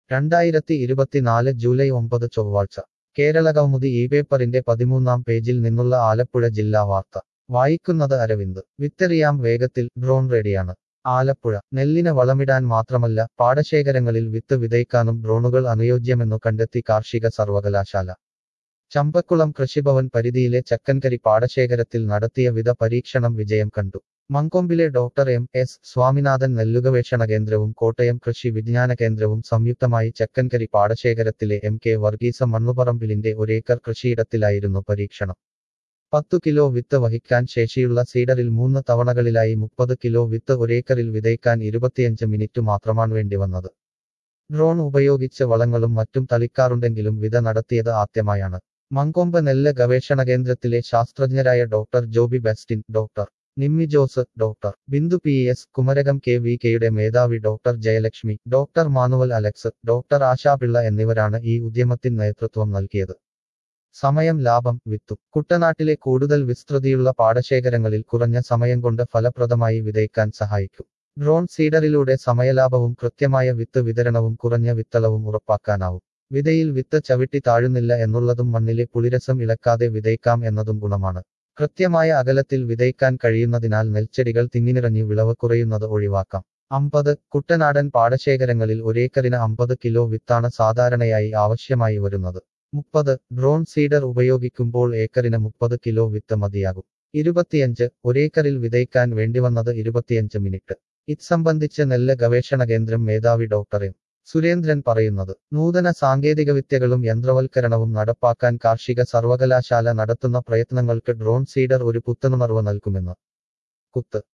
രണ്ടായിരത്തി ഇരുപത്തിനാല് ജൂലൈ ഒമ്പത് ചൊവ്വാഴ്ച കേരളകൗമുദി ഈ പേപ്പറിന്റെ പതിമൂന്നാം പേജിൽ നിന്നുള്ള ആലപ്പുഴ ജില്ലാ വാർത്ത വായിക്കുന്നത് അരവിന്ദ് വിത്തെറിയാം വേഗത്തിൽ ഡ്രോൺ റെഡിയാണ് ആലപ്പുഴ നെല്ലിന് വളമിടാൻ മാത്രമല്ല പാടശേഖരങ്ങളിൽ വിത്ത് വിതയ്ക്കാനും ഡ്രോണുകൾ അനുയോജ്യമെന്നു കണ്ടെത്തി കാർഷിക സർവകലാശാല ചമ്പക്കുളം കൃഷിഭവൻ പരിധിയിലെ ചക്കൻകരി പാടശേഖരത്തിൽ നടത്തിയ വിധ പരീക്ഷണം വിജയം കണ്ടു മങ്കൊമ്പിലെ ഡോക്ടർ എം എസ് സ്വാമിനാഥൻ നെല്ലുഗവേഷണ കേന്ദ്രവും കോട്ടയം കൃഷി വിജ്ഞാന കേന്ദ്രവും സംയുക്തമായി ചക്കൻകരി പാടശേഖരത്തിലെ എം കെ വർഗീസ മണ്ണുപറമ്പിലിന്റെ ഒരേക്കർ കൃഷിയിടത്തിലായിരുന്നു പരീക്ഷണം പത്തു കിലോ വിത്ത് വഹിക്കാൻ ശേഷിയുള്ള സീഡറിൽ മൂന്ന് തവണകളിലായി മുപ്പത് കിലോ വിത്ത് ഒരേക്കറിൽ വിതയ്ക്കാൻ ഇരുപത്തിയഞ്ച് മിനിറ്റ് മാത്രമാണ് വേണ്ടിവന്നത് ഡ്രോൺ ഉപയോഗിച്ച് വളങ്ങളും മറ്റും തളിക്കാറുണ്ടെങ്കിലും വിത നടത്തിയത് ആദ്യമായാണ് മങ്കൊമ്പ് നെല്ല് ഗവേഷണ കേന്ദ്രത്തിലെ ശാസ്ത്രജ്ഞരായ doctor Joby Bestin doctor Nimmi Jose doctor Bindu P S Kumarakam K V കെയുടെ മേധാവി doctor Jayalakshmi doctor Manuel Alex doctor Asha Pillai എന്നിവരാണ് ഈ ഉദ്യമത്തിന് നേതൃത്വം നൽകിയത് സമയം ലാഭം വിത്തു കുട്ടനാട്ടിലെ കൂടുതൽ വിസ്തൃതിയുള്ള പാടശേഖരങ്ങളിൽ കുറഞ്ഞ സമയം കൊണ്ട് ഫലപ്രദമായി വിതയ്ക്കാൻ സഹായിക്കും ഡ്രോൺ സീഡറിലൂടെ സമയലാഭവും കൃത്യമായ വിത്ത് വിതരണവും കുറഞ്ഞ വിത്തളവും ഉറപ്പാക്കാനാവും വിതയിൽ വിത്ത് ചവിട്ടി താഴുന്നില്ല എന്നുള്ളതും മണ്ണിലെ പുളിരസം ഇളക്കാതെ വിതയ്ക്കാം എന്നതും ഗുണമാണ് കൃത്യമായ അകലത്തിൽ വിതയ്ക്കാൻ കഴിയുന്നതിനാൽ നെൽച്ചെടികൾ തിങ്ങിനിറഞ്ഞു വിളവ് കുറയുന്നത് ഒഴിവാക്കാം അമ്പത് കുട്ടനാടൻ പാടശേഖരങ്ങളിൽ ഒരേക്കറിന് അമ്പത് കിലോ വിത്താണ് സാധാരണയായി ആവശ്യമായി വരുന്നത് മുപ്പത് ഡ്രോൺ സീഡർ ഉപയോഗിക്കുമ്പോൾ ഏക്കറിന് മുപ്പത് കിലോ വിത്ത് മതിയാകും ഇരുപത്തിയഞ്ച് ഒരേക്കറിൽ വിതയ്ക്കാൻ വേണ്ടിവന്നത് ഇരുപത്തിയഞ്ച് മിനിറ്റ് ഇത് സംബന്ധിച്ച് നെല്ല് ഗവേഷണ കേന്ദ്രം മേധാവി ഡോക്ടർ എം സുരേന്ദ്രൻ പറയുന്നത് നൂതന സാങ്കേതികവിദ്യകളും യന്ത്രവൽക്കരണവും നടപ്പാക്കാൻ കാർഷിക സർവകലാശാല നടത്തുന്ന പ്രയത്നങ്ങൾക്ക് ഡ്രോൺ സീഡർ ഒരു പുത്തനുണർവ് നൽകുമെന്ന് കുത്ത്